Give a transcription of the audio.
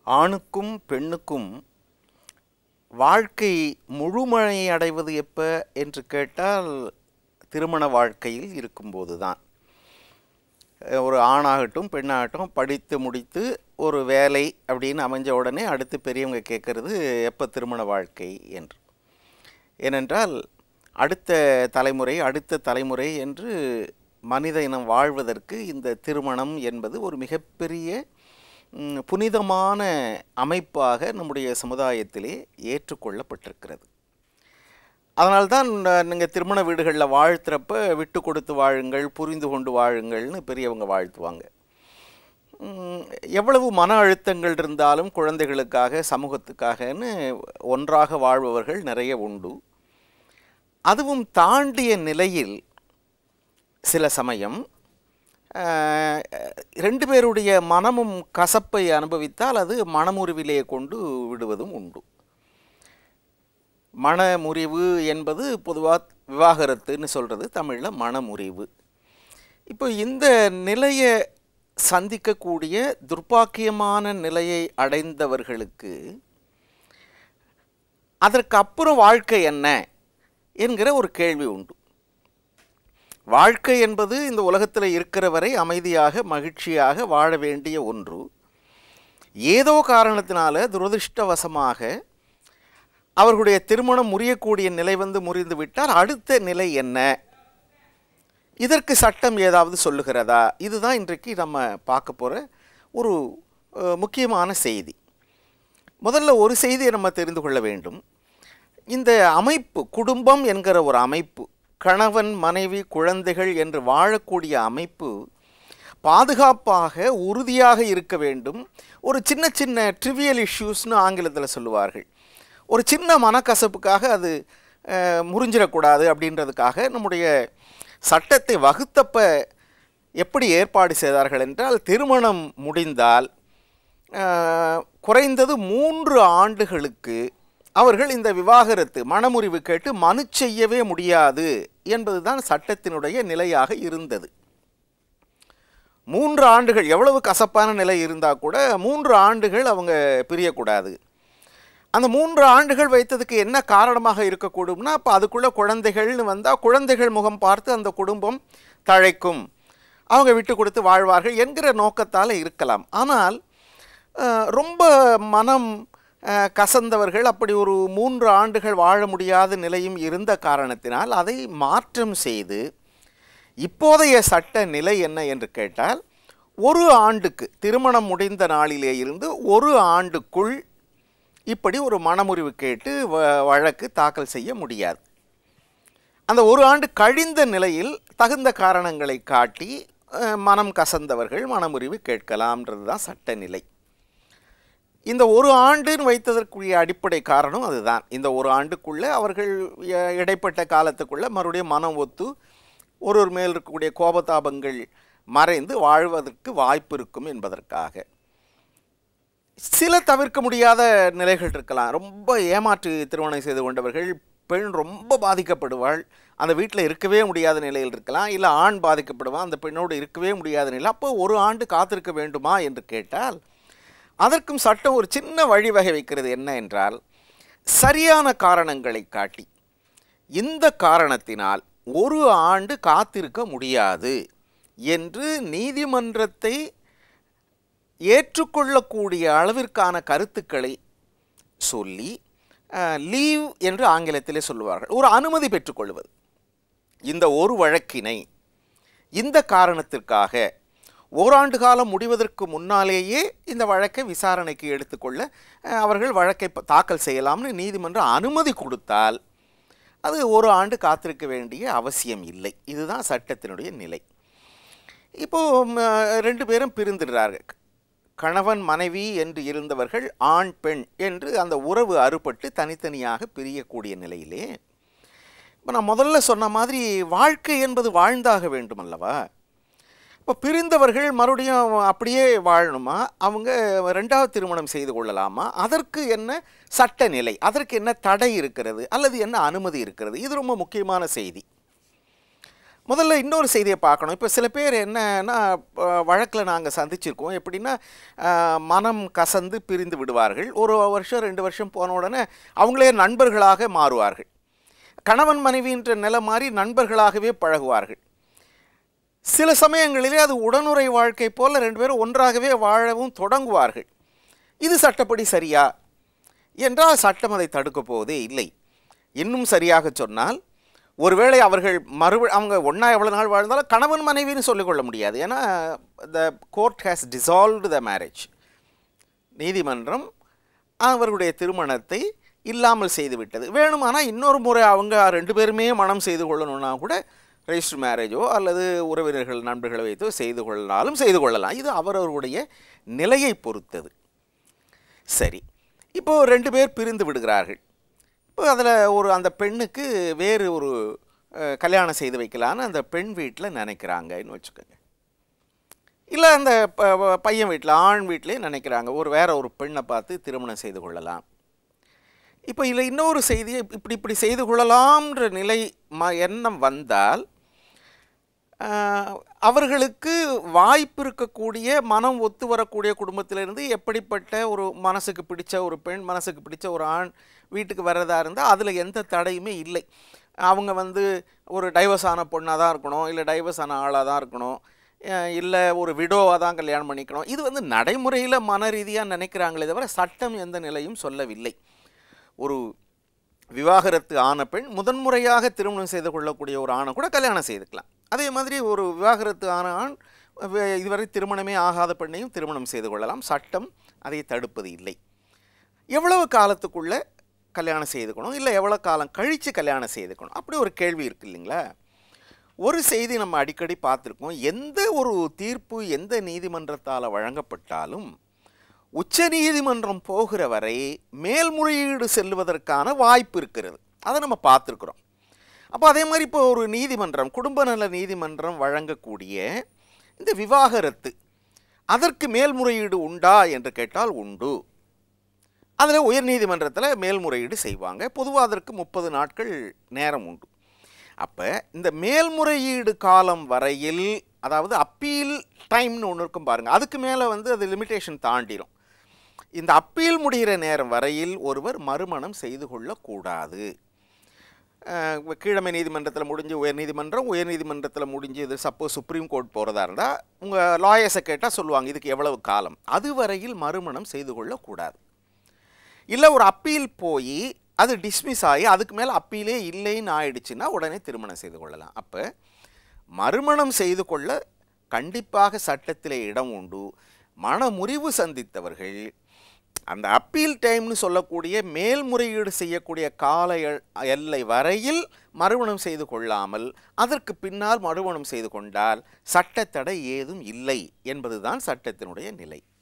ஆணுக்கும் பெண்ணுக்கும் வாழ்க்கை முழுமழை அடைவது எப்போ என்று கேட்டால் திருமண வாழ்க்கையில் இருக்கும்போது தான் ஒரு ஆணாகட்டும் பெண்ணாகட்டும் படித்து முடித்து ஒரு வேலை அப்படின்னு அமைஞ்ச உடனே அடுத்து பெரியவங்க கேட்குறது எப்போ திருமண வாழ்க்கை என்று ஏனென்றால் அடுத்த தலைமுறை அடுத்த தலைமுறை என்று மனித இனம் வாழ்வதற்கு இந்த திருமணம் என்பது ஒரு மிகப்பெரிய ம், புனிதமான அமைப்பாக நம்முடைய சமுதாயத்திலே ஏற்றுக்கொள்ளப்பட்டிருக்கிறது அதனால்தான் நீங்கள் திருமண வீடுகளில் வாழ்த்துறப்ப விட்டு கொடுத்து வாழுங்கள் புரிந்து கொண்டு வாழுங்கள்னு பெரியவங்க வாழ்த்துவாங்க ம், எவ்வளவு மன அழுத்தங்கள் இருந்தாலும் குழந்தைகளுக்காக சமூகத்துக்காகன்னு ஒன்றாக வாழ்பவர்கள் நிறைய உண்டு அதுவும் தாண்டிய நிலையில் சில சமயம் ஆஹ், ரெண்டு பேருடைய மனமும் கசப்பை அனுபவித்தால் அது மனமுறிவிலே கொண்டு விடுவதும் உண்டு மனமுறிவு என்பது பொதுவாக விவாகரத்துன்னு சொல்கிறது தமிழில் மனமுறிவு இப்போ இந்த நிலையை சந்திக்கக்கூடிய துர்ப்பாக்கியமான நிலையை அடைந்தவர்களுக்கு அதற்கு அப்புறம் வாழ்க்கை என்ன என்கிற ஒரு கேள்வி உண்டு வாழ்க்கை என்பது இந்த உலகத்தில் இருக்கிற வரை அமைதியாக மகிழ்ச்சியாக வாழ வேண்டிய ஒன்று ஏதோ காரணத்தினால துரதிர்ஷ்டவசமாக அவர்களுடைய திருமணம் முறியக்கூடிய நிலை வந்து முறிந்து விட்டால் அடுத்த நிலை என்ன இதற்கு சட்டம் ஏதாவது சொல்லுகிறதா இதுதான் இன்றைக்கு நம்ம பார்க்க போகிற ஒரு அஹ், முக்கியமான செய்தி முதல்ல ஒரு செய்தியை நம்ம தெரிந்து கொள்ள வேண்டும் இந்த அமைப்பு குடும்பம் என்கிற ஒரு அமைப்பு கணவன் மனைவி குழந்தைகள் என்று வாழக்கூடிய அமைப்பு பாதுகாப்பாக உறுதியாக இருக்க வேண்டும் ஒரு சின்ன சின்ன ட்ரிவியல் இஷ்யூஸ்னு ஆங்கிலத்தில் சொல்லுவார்கள் ஒரு சின்ன மனக்கசப்புக்காக அது அஹ், முறிஞ்சிடக்கூடாது அப்படின்றதுக்காக நம்முடைய சட்டத்தை வகுத்தப்ப எப்படி ஏற்பாடு செய்தார்கள் என்றால் திருமணம் முடிந்தால் அஹ், குறைந்தது மூன்று ஆண்டுகளுக்கு அவர்கள் இந்த விவாகரத்து மனமுறிவு கேட்டு மனு செய்யவே முடியாது என்பதுதான் சட்டத்தினுடைய நிலையாக இருந்தது மூன்று ஆண்டுகள் எவ்வளவு கசப்பான நிலை இருந்தால் கூட மூன்று ஆண்டுகள் அவங்க பிரியக்கூடாது அந்த மூன்று ஆண்டுகள் வைத்ததுக்கு என்ன காரணமாக இருக்கக்கூடும்னா அப்போ அதுக்குள்ளே குழந்தைகள்னு வந்தால் குழந்தைகள் முகம் பார்த்து அந்த குடும்பம் தழைக்கும் அவங்க விட்டு கொடுத்து வாழ்வார்கள் என்கிற நோக்கத்தால் இருக்கலாம் ஆனால் அஹ், ரொம்ப மனம் அஹ், கசந்தவர்கள் அப்படி ஒரு மூன்று ஆண்டுகள் வாழ முடியாத நிலையும் இருந்த காரணத்தினால் அதை மாற்றம் செய்து இப்போதைய சட்ட நிலை என்ன என்று கேட்டால் ஒரு ஆண்டுக்கு திருமணம் முடிந்த நாளிலே இருந்து ஒரு ஆண்டுக்குள் இப்படி ஒரு மனமுறிவு கேட்டு வ- வழக்கு தாக்கல் செய்ய முடியாது அந்த ஒரு ஆண்டு கழிந்த நிலையில் தகுந்த காரணங்களை காட்டி அஹ், மனம் கசந்தவர்கள் மனமுறிவு கேட்கலாம்ன்றது தான் சட்ட நிலை இந்த ஒரு ஆண்டுன்னு வைத்ததற்குரிய அடிப்படை காரணம் அதுதான் இந்த ஒரு ஆண்டுக்குள்ளே அவர்கள் இ- இடைப்பட்ட காலத்துக்குள்ளே மறுபடியும் மனம் ஒத்து ஒருவர் மேல் இருக்கக்கூடிய கோபதாபங்கள் மறைந்து வாழ்வதற்கு வாய்ப்பு இருக்கும் என்பதற்காக சில தவிர்க்க முடியாத நிலைகள் இருக்கலாம் ரொம்ப ஏமாற்று திருமணம் செய்து கொண்டவர்கள் பெண் ரொம்ப பாதிக்கப்படுவாள் அந்த வீட்டில் இருக்கவே முடியாத நிலையில் இருக்கலாம் இல்லை ஆண் பாதிக்கப்படுவான் அந்த பெண்ணோடு இருக்கவே முடியாத நிலை அப்போ ஒரு ஆண்டு காத்திருக்க வேண்டுமா என்று கேட்டால் அதற்கும் சட்டம் ஒரு சின்ன வழிவகை வைக்கிறது என்ன என்றால் சரியான காரணங்களை காட்டி இந்த காரணத்தினால் ஒரு ஆண்டு காத்திருக்க முடியாது என்று நீதிமன்றத்தை ஏற்றுக்கொள்ளக்கூடிய அளவிற்கான கருத்துக்களை சொல்லி லீவ் என்று ஆங்கிலத்திலே சொல்லுவார்கள் ஒரு அனுமதி பெற்றுக்கொள்வது இந்த ஒரு வழக்கினை இந்த காரணத்திற்காக ஓராண்டு காலம் முடிவதற்கு முன்னாலேயே இந்த வழக்கை விசாரணைக்கு எடுத்துக்கொள்ள அஹ், அவர்கள் வழக்கை ப- தாக்கல் செய்யலாம்னு நீதிமன்றம் அனுமதி கொடுத்தால் அது ஒரு ஆண்டு காத்திருக்க வேண்டிய அவசியம் இல்லை இதுதான் சட்டத்தினுடைய நிலை இப்போது ரெண்டு பேரும் பிரிந்துடுறார்கள் கணவன் மனைவி என்று இருந்தவர்கள் ஆண் பெண் என்று அந்த உறவு அறுபட்டு தனித்தனியாக பிரியக்கூடிய நிலையிலே இப்போ நான் முதல்ல சொன்ன மாதிரி வாழ்க்கை என்பது வாழ்ந்தாக வேண்டும் அல்லவா இப்போ பிரிந்தவர்கள் மறுபடியும் அப்படியே வாழணுமா அவங்க ரெண்டாவது திருமணம் செய்து கொள்ளலாமா அதற்கு என்ன சட்ட நிலை அதற்கு என்ன தடை இருக்கிறது அல்லது என்ன அனுமதி இருக்கிறது இது ரொம்ப முக்கியமான செய்தி முதல்ல இன்னொரு செய்தியை பார்க்கணும் இப்போ சில பேர் என்னன்னா வழக்கில் நாங்கள் சந்திச்சிருக்கோம் எப்படின்னா அஹ், மனம் கசந்து பிரிந்து விடுவார்கள் ஒரு வருஷம் ரெண்டு வருஷம் போன உடனே அவங்களே நண்பர்களாக மாறுவார்கள் கணவன் மனைவின்ற நிலை மாறி நண்பர்களாகவே பழகுவார்கள் சில சமயங்களிலே அது உடனுறை வாழ்க்கை போல ரெண்டு பேரும் ஒன்றாகவே வாழவும் தொடங்குவார்கள் இது சட்டப்படி சரியா என்றால் சட்டம் அதை தடுக்கப் போவதே இல்லை இன்னும் சரியாக சொன்னால் ஒருவேளை அவர்கள் மறு அவங்க ஒன்றா எவ்வளோ நாள் வாழ்ந்தாலும் கணவன் மனைவின்னு சொல்லிக்கொள்ள முடியாது ஏன்னா the court has dissolved the marriage நீதிமன்றம் அவர்களுடைய திருமணத்தை இல்லாமல் செய்துவிட்டது வேணுமானால் இன்னொரு முறை அவங்க ரெண்டு பேருமே மனம் செய்து கொள்ளணும்னா கூட ரெஜிஸ்டர் மேரேஜோ அல்லது உறவினர்கள் நண்பர்களை வைத்தோ செய்து கொள்ளலாலும் செய்து கொள்ளலாம் இது அவரவருடைய நிலையை பொறுத்தது சரி இப்போ ரெண்டு பேர் பிரிந்து விடுகிறார்கள் இப்போ அதில் ஒரு அந்த பெண்ணுக்கு வேறு ஒரு அஹ், கல்யாணம் செய்து வைக்கலான்னு அந்த பெண் வீட்டில் நினைக்கிறாங்கன்னு வச்சுக்கோங்க இல்லை அந்த ப- ப- பையன் வீட்டில் ஆண் வீட்டிலே நினைக்கிறாங்க ஒரு வேற ஒரு பெண்ணை பார்த்து திருமணம் செய்து கொள்ளலாம் இப்போ இதில் இன்னொரு செய்தியை இப்படி இப்படி செய்து கொள்ளலாம்ன்ற நிலை ம எண்ணம் வந்தால் ஆஹ், அவர்களுக்கு வாய்ப்பு இருக்கக்கூடிய மனம் ஒத்து வரக்கூடிய குடும்பத்திலிருந்து எப்படிப்பட்ட ஒரு மனசுக்கு பிடிச்ச ஒரு பெண் மனசுக்கு பிடிச்ச ஒரு ஆண் வீட்டுக்கு வர்றதா இருந்தால் அதில் எந்த தடையுமே இல்லை அவங்க வந்து ஒரு டைவர்ஸ் ஆன பொண்ணாக தான் இருக்கணும் இல்லை டைவர்ஸ் ஆன ஆளாக தான் இருக்கணும் இல்லை ஒரு விடோவாக தான் கல்யாணம் பண்ணிக்கணும் இது வந்து நடைமுறையில் மன ரீதியாக நினைக்கிறாங்களே தவிர சட்டம் எந்த நிலையும் சொல்லவில்லை ஒரு விவாகரத்து ஆன பெண் முதன்முறையாக திருமணம் செய்து கொள்ளக்கூடிய ஒரு ஆணை கூட கல்யாணம் செய்துக்கலாம் அதே மாதிரி ஒரு விவாகரத்து ஆன ஆண் வே- இதுவரை திருமணமே ஆகாத பெண்ணையும் திருமணம் செய்து கொள்ளலாம் சட்டம் அதை தடுப்பது இல்லை எவ்வளவு காலத்துக்குள்ள கல்யாணம் செய்துக்கணும் இல்லை எவ்வளோ காலம் கழித்து கல்யாணம் செய்துக்கணும் அப்படி ஒரு கேள்வி இருக்கு இல்லைங்களா ஒரு செய்தி நம்ம அடிக்கடி பார்த்துருக்கோம் எந்த ஒரு தீர்ப்பு எந்த நீதிமன்றத்தால் வழங்கப்பட்டாலும் உச்ச நீதிமன்றம் போகிற வரை மேல்முறையீடு செல்வதற்கான வாய்ப்பு இருக்கிறது அதை நம்ம பார்த்துருக்குறோம் அப்போ அதே மாதிரி இப்போ ஒரு நீதிமன்றம் குடும்ப நல நீதிமன்றம் வழங்கக்கூடிய இந்த விவாகரத்து அதற்கு மேல்முறையீடு உண்டா என்று கேட்டால் உண்டு அதில் உயர்நீதிமன்றத்தில் மேல்முறையீடு செய்வாங்க பொதுவாக அதற்கு முப்பது நாட்கள் நேரம் உண்டு அப்போ இந்த மேல்முறையீடு காலம் வரையில் அதாவது அப்பீல் டைம்னு ஒன்று இருக்கும் பாருங்கள் அதுக்கு மேலே வந்து அது லிமிட்டேஷன் தாண்டிடும் இந்த அப்பீல் முடிகிற நேரம் வரையில் ஒருவர் மறுமணம் செய்து கொள்ளக்கூடாது அஹ் கீழமை நீதிமன்றத்தில் முடிஞ்சு உயர்நீதிமன்றம் உயர்நீதிமன்றத்தில் முடிஞ்சு இது சப்போஸ் சுப்ரீம் கோர்ட் போகிறதா இருந்தால் உங்கள் லாயர்ஸை கேட்டால் சொல்லுவாங்க இதுக்கு எவ்வளவு காலம் அதுவரையில் மறுமணம் செய்து கொள்ளக்கூடாது இல்லை ஒரு அப்பீல் போய் அது டிஸ்மிஸ் ஆகி அதுக்கு மேலே அப்பீலே இல்லைன்னு ஆயிடுச்சுன்னா உடனே திருமணம் செய்து கொள்ளலாம் அப்போ மறுமணம் செய்து கொள்ள கண்டிப்பாக சட்டத்திலே இடம் உண்டு மனமுறிவு சந்தித்தவர்கள் அந்த அப்பீல் டைம்னு சொல்லக்கூடிய மேல்முறையீடு செய்யக்கூடிய கால எ- எல்லை வரையில் மறுமணம் செய்து கொள்ளாமல் அதற்கு பின்னால் மறுமணம் செய்து கொண்டால் சட்டத்தடை ஏதும் இல்லை என்பதுதான் சட்டத்தினுடைய நிலை